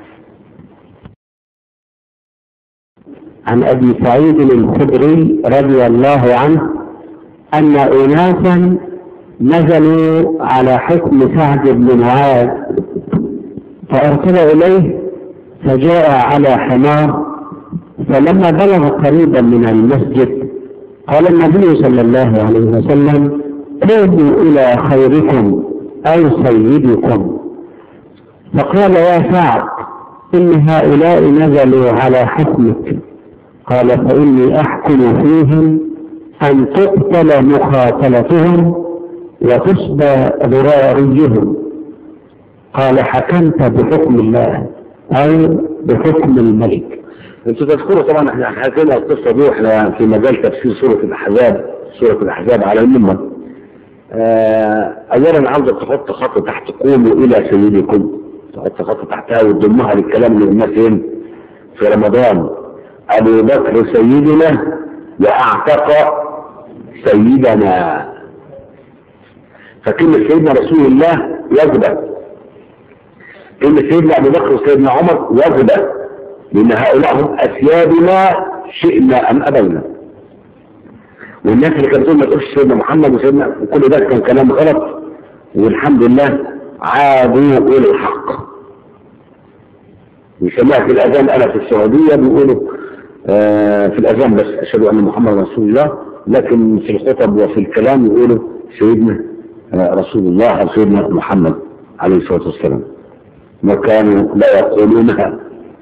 عن أبي سعيد الخدري رضي الله عنه أن أناسا نزلوا على حكم سعد بن معاذ فأرسل إليه فجاء على حمار فلما بلغ قريبا من المسجد قال النبي صلى الله عليه وسلم قوموا إلى خيركم أو سيدكم فقال يا سعد إن هؤلاء نزلوا على حكمك قال فإني أحكم فيهم أن تقتل مقاتلتهم وتصبى ضراريهم قال حكمت بحكم الله أو بحكم الملك انتوا تذكروا طبعا احنا حكينا القصه دي واحنا في مجال تفسير سوره الاحزاب سوره الاحزاب على المنبر آه اولا عاوزك تحط خط تحت قوموا الى سيدكم تحط خط تحتها وتضمها للكلام اللي قلناه فين في رمضان ابو بكر سيدنا واعتق سيدنا فكلمة سيدنا رسول الله واجبة كلمة سيدنا ابو بكر وسيدنا عمر واجبة لان هؤلاء هم اسيادنا شئنا ام ابينا والناس اللي كانت تقول ما تقولش سيدنا محمد وسيدنا وكل ده كان كلام غلط والحمد لله عادوا الى الحق يسموها في الاذان انا في السعوديه بيقولوا آه في الاذان بس اشهد ان محمد رسول الله لكن في الخطب وفي الكلام يقولوا سيدنا آه رسول الله او سيدنا محمد عليه الصلاه والسلام ما كانوا لا يقولونها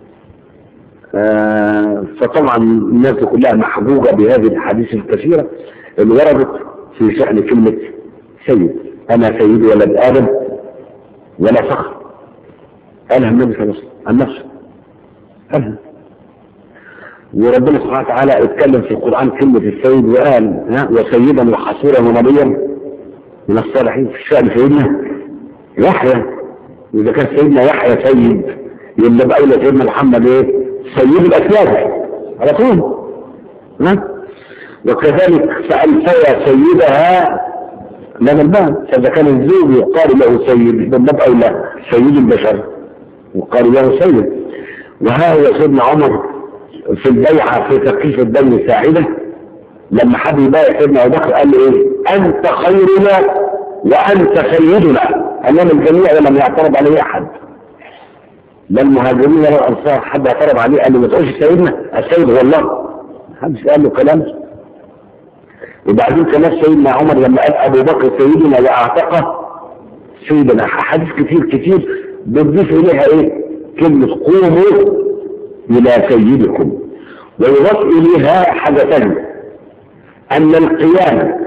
آه فطبعا الناس كلها محبوبة بهذه الحديث الكثيرة اللي وردت في شأن كلمة سيد أنا سيد ولد آدم ولا فخر قالها النبي صلى الله عليه وسلم عن نفسه قالها وربنا سبحانه وتعالى اتكلم في القرآن كلمة السيد وقال ها وسيدا وحصورا ونبيا من الصالحين في شأن سيدنا يحيى إذا كان سيدنا يحيى سيد يبقى بأولى سيدنا محمد إيه سيد الأسياد على طول ها وكذلك فألفيا سيدها لما الباب فإذا كان الزوج يقال له سيد من باب أولى سيد البشر وقال له سيد وها هو سيدنا عمر في البيعة في تكليف الدم ساعدة لما حد يبايع سيدنا أبو بكر قال له إيه أنت خيرنا وأنت سيدنا أمام الجميع ولم يعترض عليه أحد لا المهاجرين ولا الانصار حد اعترض عليه قال له ما تقولش سيدنا السيد هو الله محدش قال له كلام وبعدين كمان سيدنا عمر لما قال ابو بكر سيدنا واعتقه سيدنا حديث كتير كتير بتضيف اليها ايه كلمه قوموا الى سيدكم ويضاف اليها حاجه ثانيه ان القيام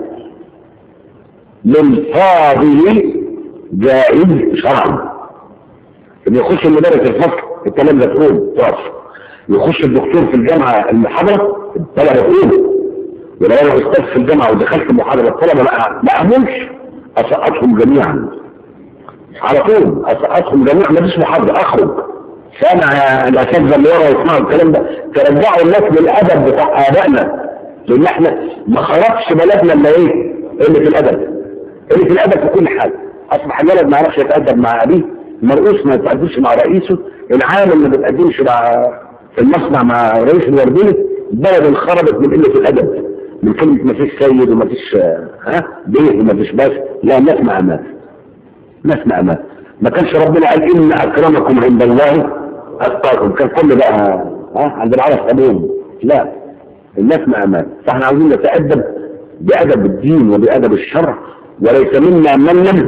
للفاضل جائز شرعا ان يخش المدرس الفصل التلامذه تقوم تقف يخش الدكتور في الجامعه المحاضره الطلبه تقوم ولو انا استاذ في الجامعه ودخلت المحاضره الطلبه ما ما اقومش اسقطهم جميعا على طول اسقطهم جميعا ما فيش محاضره اخرج سامع الاساتذه اللي ورا يسمعوا الكلام ده ترجعوا الناس للادب بتاع ابائنا لان احنا ما خرجش بلدنا الا ايه؟ اللي في الادب اللي في الادب في كل حاجه اصبح الولد ما يعرفش يتادب مع ابيه مرؤوس ما يتقدمش مع رئيسه العالم ما بيتقدمش مع في المصنع مع رئيس الوردية البلد انخربت من قلة الأدب من كلمة ما فيش سيد وما فيش ها بيه وما فيش بس لا الناس مقامات ناس مقامات ما كانش ربنا قال إن أكرمكم عند الله أتقاكم كان كل بقى ها عند العرب أبوهم لا الناس مقامات فاحنا عاوزين نتأدب بأدب الدين وبأدب الشرع وليس منا من لم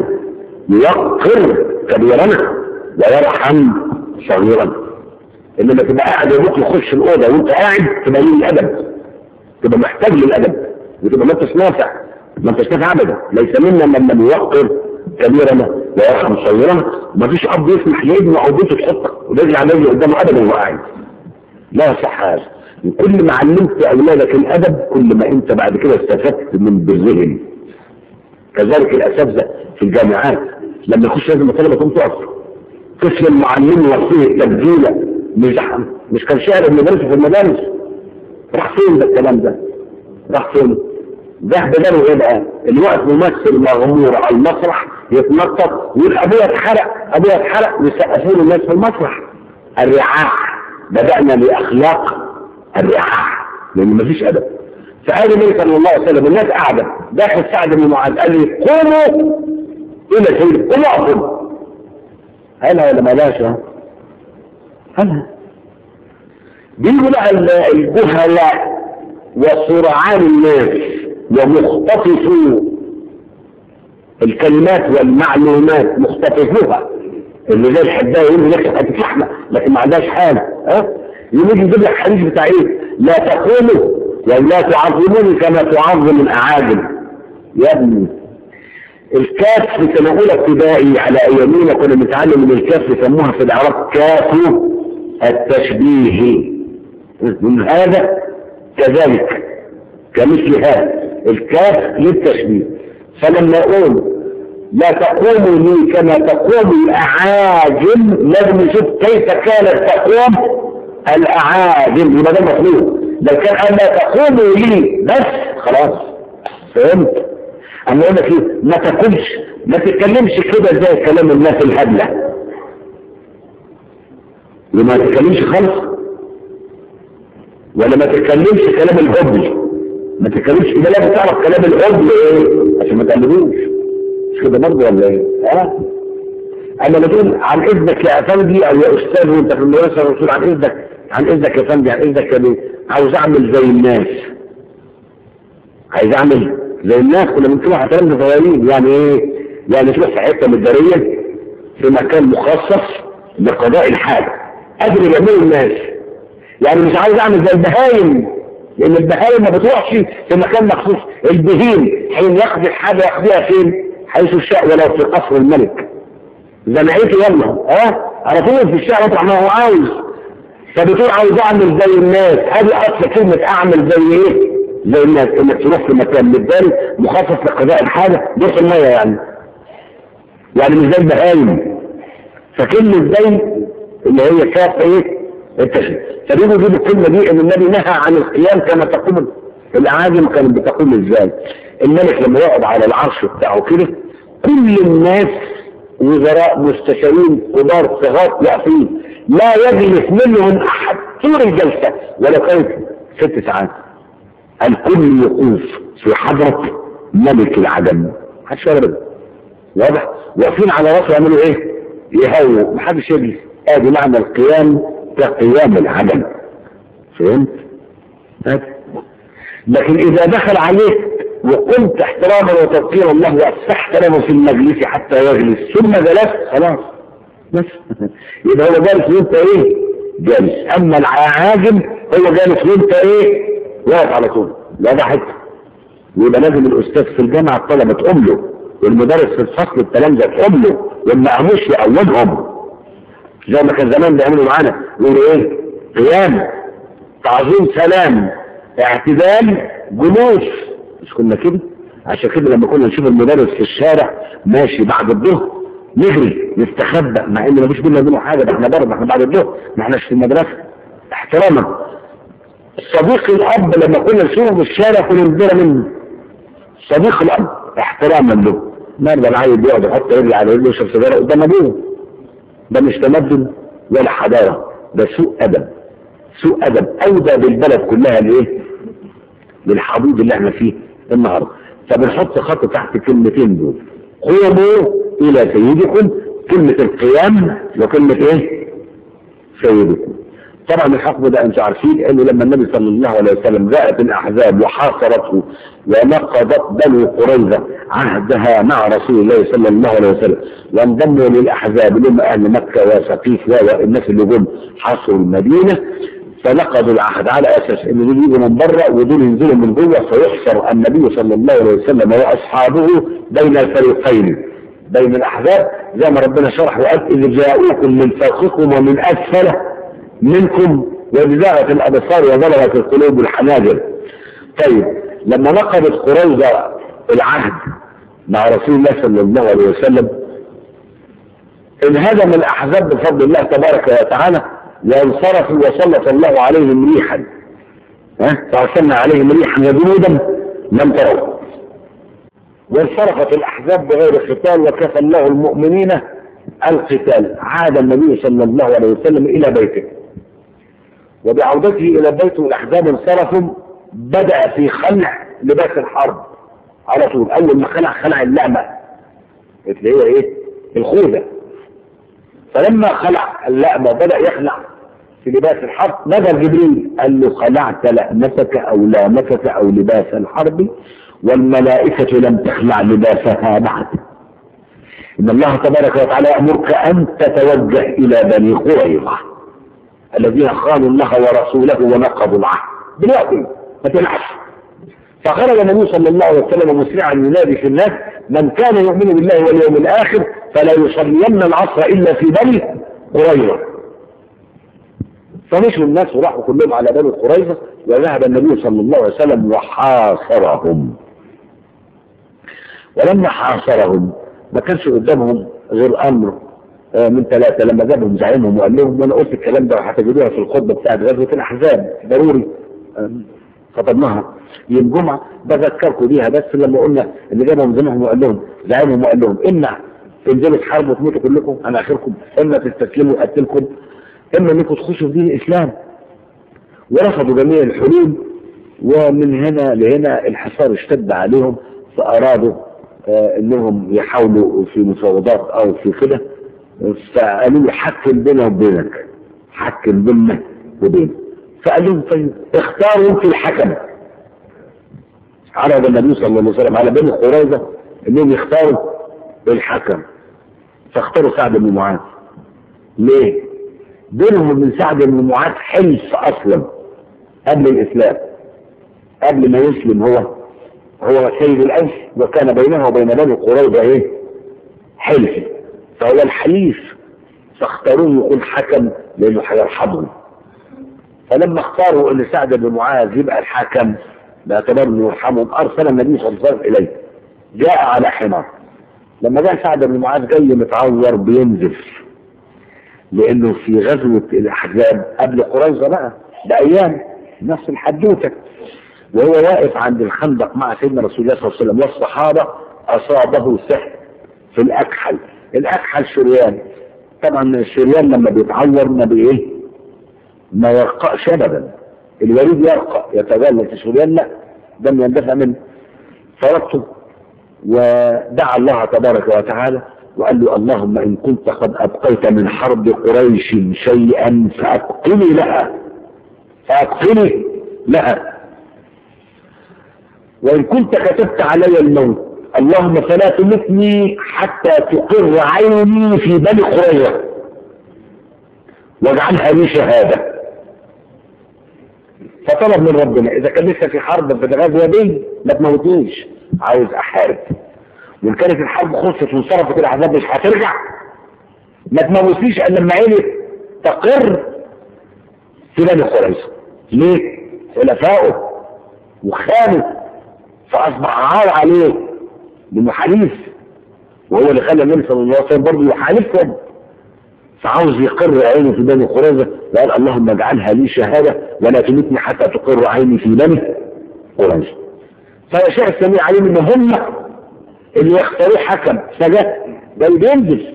يوقر كبيرنا ويرحم صغيرنا انما تبقى قاعد ابوك يخش الاوضه وانت قاعد تبقى ليه الادب تبقى محتاج للادب وتبقى ما انتش نافع ما انتش نافع ابدا ليس منا من لم يوقر كبيرنا ويرحم صغيرنا ما فيش اب يسمح لابنه او بنته تحطك ويجي عليه قدامه ابدا وهو قاعد لا يصح هذا كل ما علمت اولادك الادب كل ما انت بعد كده استفدت من برهم كذلك الاساتذه في الجامعات لما يخش لازم الطلبه تقوم تقف طفل المعلم يوصيه التبجيله مش مش كان شاعر بندرسه في المدارس راح فين ده الكلام ده راح فين ده بداله ايه بقى الوقت ممثل مغمور على المسرح يتنطط ويقول ابويا اتحرق ابويا اتحرق ويسقفوا له الناس في المسرح الرعاع بدانا لاخلاق الرعاع لان مفيش ادب فقال النبي صلى الله عليه وسلم الناس قاعده داخل سعد بن معاذ قال لي قوموا الى سيد قوموا اقوموا هلا ولا ملاش هلا بيقول بقى الجهلاء وسرعان الناس ومختطفو الكلمات والمعلومات مختطفوها اللي زي الحدايه يقول لك حته لحمه لكن ما عندهاش حاجه ها يجي يجيب لك حديث بتاع ايه لا تقوموا يعني لا تعظموني كما تعظم الاعاجم يا ابني الكاف في سنه اولى ابتدائي على ايامينا كنا بنتعلم من الكاف يسموها في الاعراب كاف التشبيه من هذا كذلك كمثل هذا الكاف للتشبيه فلما اقول لا تقوموا لي كما تقوم الاعاجم لازم نشوف كيف كانت تقوم الاعاجم يبقى ده مطلوب لو كان قال لا تقوموا لي بس خلاص فهمت اما اقول لك ايه ما تاكلش ما تتكلمش كده زي كلام الناس الهبله وما تتكلمش خالص ولا ما تتكلمش كلام الهبل ما تتكلمش يبقى لازم تعرف كلام الهبل ايه عشان ما تقلبوش مش كده برضه ولا ايه؟ ها؟ اما لما تقول عن اذنك يا افندي او يا استاذ وانت في المدرسه الرسول عن اذنك عن اذنك يا افندي عن اذنك يا بيه عاوز اعمل زي الناس عايز اعمل زي الناس كنا بنسمع كلام صغيرين يعني ايه؟ يعني تروح في حته مداريه في مكان مخصص لقضاء الحاجه قادر يعملوا الناس يعني مش عايز اعمل زي البهايم لان البهايم ما بتروحش في مكان مخصوص البهيم حين يقضي الحاجه يقضيها فين؟ حيث شاء ولو في قصر الملك زنقته يلا ها على طول في الشارع يطلع ما هو عاوز فبتقول عاوز اعمل زي الناس هذه اصل كلمه اعمل زي ايه زي الناس انك تروح في مكان مداري مخصص لقضاء الحاجه دي في الميه يعني يعني مش زي البهايم فكلمه زي اللي هي كاف ايه التشريع فبيجوا يجيبوا الكلمه دي ان النبي نهى عن القيام كما تقوم الاعاجم كانت بتقوم ازاي الملك لما يقعد على العرش بتاعه كده كل الناس وزراء مستشارين كبار صغار واقفين لا يجلس منهم احد طول الجلسه ولو كانت ست ساعات الكل يقوف في حضره ملك العدم محدش ابدا واضح واقفين على راسه يعملوا ايه؟ يهووا محدش يجلس ادي معنى القيام كقيام العدم فهمت؟ لكن اذا دخل عليك وقمت احتراما وتوقيرا له واستحترمه في المجلس حتى يجلس ثم جلست خلاص بس يبقى هو جالس وانت ايه جالس اما العاجم هو جالس وانت ايه واقف على طول لا ده حته يبقى لازم الاستاذ في الجامعه الطلبه تقوم له والمدرس في الفصل التلامذه تقوم له والمأموش يقومهم زي ما كان زمان بيعملوا معانا يقولوا ايه قيام تعظيم سلام اعتدال جلوس مش كنا كده عشان كده لما كنا نشوف المدرس في الشارع ماشي بعد الظهر نجري نستخبى مع ان مفيش بينا وبينه حاجه ده احنا بره احنا بعد الظهر ما احناش في المدرسه احتراما صديق الاب لما كنا نشوفه في الشارع كنا ندير منه صديق الاب احتراما له مرة العيل بيقعد يحط رجل على رجله ويشرب سيجاره قدام ابوه ده مش تمدن ولا حضاره ده سوء ادب سوء ادب اودى بالبلد كلها لايه للحضيض اللي احنا فيه النهارده فبنحط خط تحت كلمتين دول قوموا الى سيدكم كلمة القيام وكلمة ايه سيدكم طبعا الحكم ده انتم عارفين انه لما النبي صلى الله عليه وسلم جاءت الاحزاب وحاصرته ونقضت بنو قريظه عهدها مع رسول الله صلى الله عليه وسلم وانضموا للاحزاب اللي هم اهل مكه وسقيف والناس اللي جم حاصروا المدينه فنقضوا العهد على اساس ان دول يجوا من بره ودول ينزلوا من جوه فيحصر النبي صلى الله عليه وسلم واصحابه بين الفريقين بين الاحزاب زي ما ربنا شرح وقال اذ جاءوكم من فوقكم ومن اسفل منكم وبزاغت الابصار وبلغت القلوب الحناجر طيب لما نقضت قريظه العهد مع رسول الله صلى الله عليه وسلم انهدم الاحزاب بفضل الله تبارك وتعالى وانصرفوا وسلط الله عليهم ريحا ها فارسلنا عليهم ريحا وجنودا لم تروا وانصرفت الاحزاب بغير قتال وكفى الله المؤمنين القتال عاد النبي صلى الله عليه وسلم الى بيته وبعودته الى بيته والاحزاب انصرفوا بدا في خلع لباس الحرب على طول اول ما خلع خلع اللأمة اللي هي ايه الخوذه فلما خلع اللأمة بدأ يخلع في لباس الحرب نزل جبريل قال له خلعت لأمتك أو لامتك أو لباس الحرب والملائكة لم تخلع لباسها بعد إن الله تبارك وتعالى يأمرك أن تتوجه إلى بني قريظة الذين خانوا الله ورسوله ونقضوا العهد دلوقتي ما تلعش فخرج النبي صلى الله عليه وسلم مسرعا ينادي في الناس من كان يؤمن بالله واليوم الآخر فلا يصلين العصر إلا في بني قريظة فمشوا الناس وراحوا كلهم على بني قريظة وذهب النبي صلى الله عليه وسلم وحاصرهم ولما حاصرهم ما كانش قدامهم غير أمر من ثلاثة لما جابهم زعيمهم وقال لهم وانا قلت الكلام ده هتجدوها في الخطبة بتاعت غزوة الأحزاب ضروري خطبناها يوم جمعة بذكركم بيها بس لما قلنا اللي جابهم زعيمهم وقال لهم زعيمهم وقال لهم إما تنزلوا تحاربوا وتموتوا كلكم أنا آخركم إما تستسلموا أقتلكم إما إنكم تخشوا في دين الإسلام ورفضوا جميع الحلول ومن هنا لهنا الحصار اشتد عليهم فأرادوا آه انهم يحاولوا في مفاوضات او في كده فقالوا له حكم بيننا وبينك حكم بيننا وبينك فقال لهم طيب اختاروا انتوا الحكم عرض النبي صلى الله عليه وسلم على بني قريظه انهم يختاروا الحكم فاختاروا سعد بن معاذ ليه؟ بينهم من سعد بن معاذ حلف اصلا قبل الاسلام قبل ما يسلم هو هو سيد الأنس وكان بينه وبين بني قريظة ايه حلف فهو الحليف فاختاروه يكون حكم لانه هيرحمهم فلما اختاروا ان سعد بن معاذ يبقى الحكم باعتبار انه يرحمهم ارسل النبي صلى الله عليه وسلم اليه جاء على حمار لما جاء سعد بن معاذ جاي متعور بينزف لانه في غزوة الاحزاب قبل قريظة بقى بايام نفس الحدوته وهو واقف عند الخندق مع سيدنا رسول الله صلى الله عليه وسلم والصحابة أصابه سحر في الأكحل الأكحل شريان طبعا الشريان لما بيتعور ما بإيه ما يرقأش أبدا الوريد يرقى يتجلط الشريان لا دم يندفع منه فرقته ودعا الله تبارك وتعالى وقال له اللهم إن كنت قد أبقيت من حرب قريش شيئا فأبقني لها فأبقني لها وإن كنت كتبت علي الموت اللهم فلا تمتني حتى تقر عيني في بني قرية واجعلها لي شهادة فطلب من ربنا إذا كان لسه في حرب في الغزوة دي ما تموتنيش عاوز أحارب وإن كانت الحرب خلصت وانصرفت الأحزاب مش هترجع ما تموتنيش إلا لما عيني تقر في بني قرية ليه؟ خلفائه وخانه فأصبح عار عليه لأنه حليف وهو اللي خلى النبي صلى الله عليه وسلم برضه يحالفهم فعاوز يقر عيني في بني قريظة وقال اللهم اجعلها لي شهادة ولا تمتني حتى تقر عيني في بني قريظة فيشاء السميع عليم ان هم اللي يختاروه حكم فجأة ده بينزل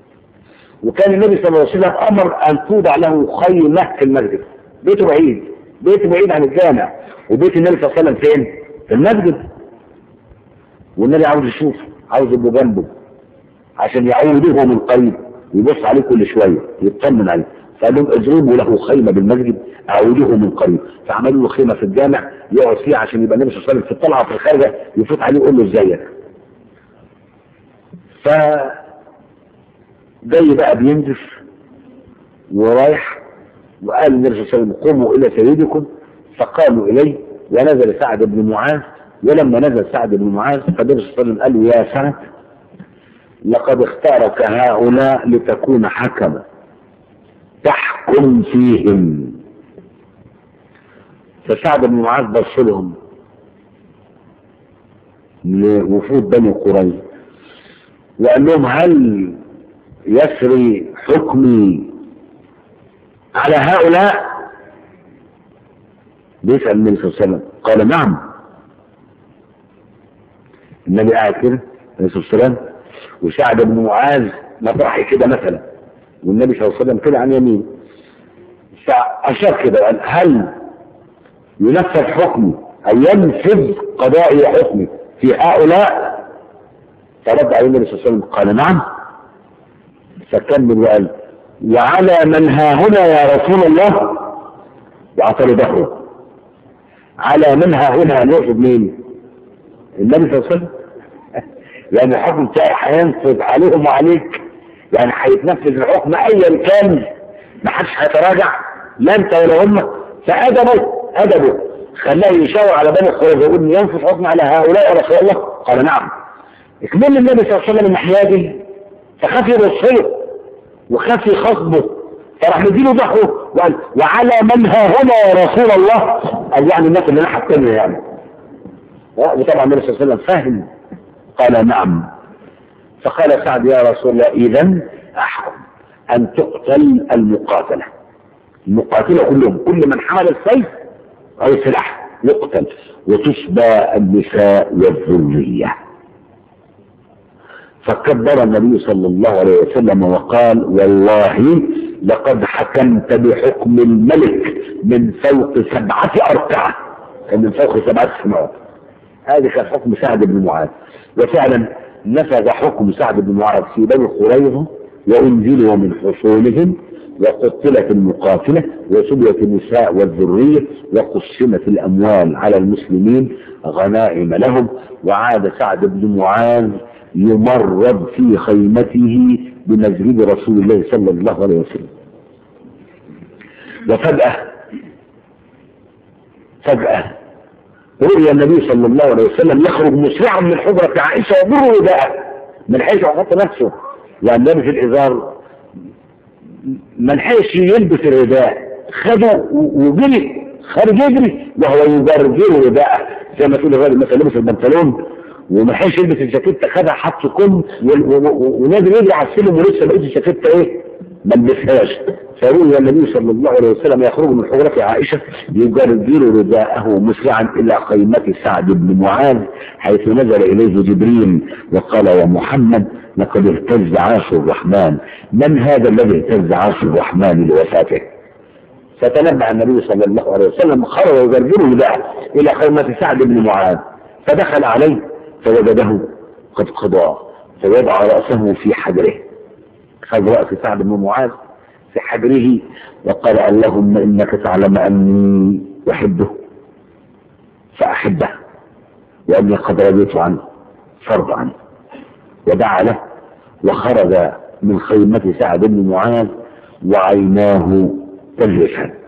وكان النبي صلى الله عليه وسلم امر ان توضع له خيمة في المسجد بيته بعيد بيت بعيد عن الجامع وبيت النبي صلى الله عليه وسلم فين؟ في المسجد والنبي عاوز يشوف عاوز يبقى جنبه عشان يعوده من قريب يبص عليه كل شويه يطمن عليه فقال لهم اضربوا له خيمه بالمسجد اعودوه من قريب فعملوا له خيمه في الجامع يقعد فيها عشان يبقى النبي صلى الله عليه وسلم في الطلعه في الخارجه يفوت عليه يقول له ازيك ف جاي بقى بينزف ورايح وقال النبي صلى الله عليه وسلم قوموا الى سيدكم فقالوا اليه ونزل سعد بن معاذ ولما نزل سعد بن معاذ فالنبي صلى الله عليه وسلم قال له يا سعد لقد اختارك هؤلاء لتكون حكما تحكم فيهم فسعد بن معاذ بص لهم لوفود بني قريظه وقال لهم هل يسري حكمي على هؤلاء بيسأل النبي صلى الله عليه وسلم قال نعم النبي قاعد كده عليه الصلاة والسلام وسعد بن معاذ مطرحي كده مثلا والنبي صلى الله عليه وسلم كده عن يمين فأشار كده قال هل ينفذ حكمي أو ينفذ قضائي حكمي في هؤلاء فرد عليه النبي صلى الله عليه وسلم قال نعم فكمل وقال وعلى من ها هنا يا رسول الله وعطى له ظهره على من ها هنا نقصد مين؟ النبي صلى الله عليه وسلم لأن الحكم بتاعي هينفذ عليهم وعليك يعني هيتنفذ الحكم أيا كان ما حدش هيتراجع لا أنت ولا هم فأدبه أدبه خلاه يشاور على بني قريظة يقول ينفذ حكم على هؤلاء يا رسول الله قال نعم اكمل النبي صلى الله عليه وسلم الناحية دي فخاف يبصله وخاف يخاطبه فراح مديله ظهره وقال وعلى من ها هنا يا رسول الله قال يعني الناس اللي ناحية التانية يعني وطبعا النبي صلى الله عليه وسلم فهم قال نعم فقال سعد يا رسول الله اذا احكم ان تقتل المقاتله المقاتله كلهم كل من حمل السيف او السلاح يقتل وتشبى النساء والذريه فكبر النبي صلى الله عليه وسلم وقال والله لقد حكمت بحكم الملك من فوق سبعة أركعة من فوق سبعة سماوات هذا كان حكم سعد بن معاذ وفعلا نفذ حكم سعد بن معاذ في بني قريظة وأنزلوا من حصولهم وقتلت المقاتلة وسبيت النساء والذرية وقسمت الأموال على المسلمين غنائم لهم وعاد سعد بن معاذ يمرض في خيمته بمسجد رسول الله صلى الله عليه وسلم وفجأة فجأة رؤي النبي صلى الله عليه وسلم يخرج مسرعا من حجرة عائشة يضر رداءه من حيث وحط نفسه يعني لابس الإزار ما لحقش يلبس الرداء خده وجري خارج يجري وهو يجرجر رداءه زي ما تقول الراجل مثلا لبس البنطلون وما لحقش يلبس الجاكيته خدها حط كم ونازل يجري على السلم ولسه بقيت الجاكيته ايه ما لبسهاش فروي النبي صلى الله عليه وسلم يخرج من حجرة عائشة يجرجر رداءه مسرعا إلى خيمة سعد بن معاذ حيث نزل إليه جبريل وقال يا محمد لقد اهتز عرش الرحمن من هذا الذي اهتز عرش الرحمن لوفاته فتنبأ النبي صلى الله عليه وسلم خرج يجرجر رداءه إلى خيمة سعد بن معاذ فدخل عليه فوجده قد قضى فوضع رأسه في حجره خذ رأس سعد بن معاذ في حجره وقال اللهم إنك تعلم أني أحبه فأحبه وأني قد رضيت عنه فرض عنه ودعا له وخرج من خيمة سعد بن معاذ وعيناه تجرفان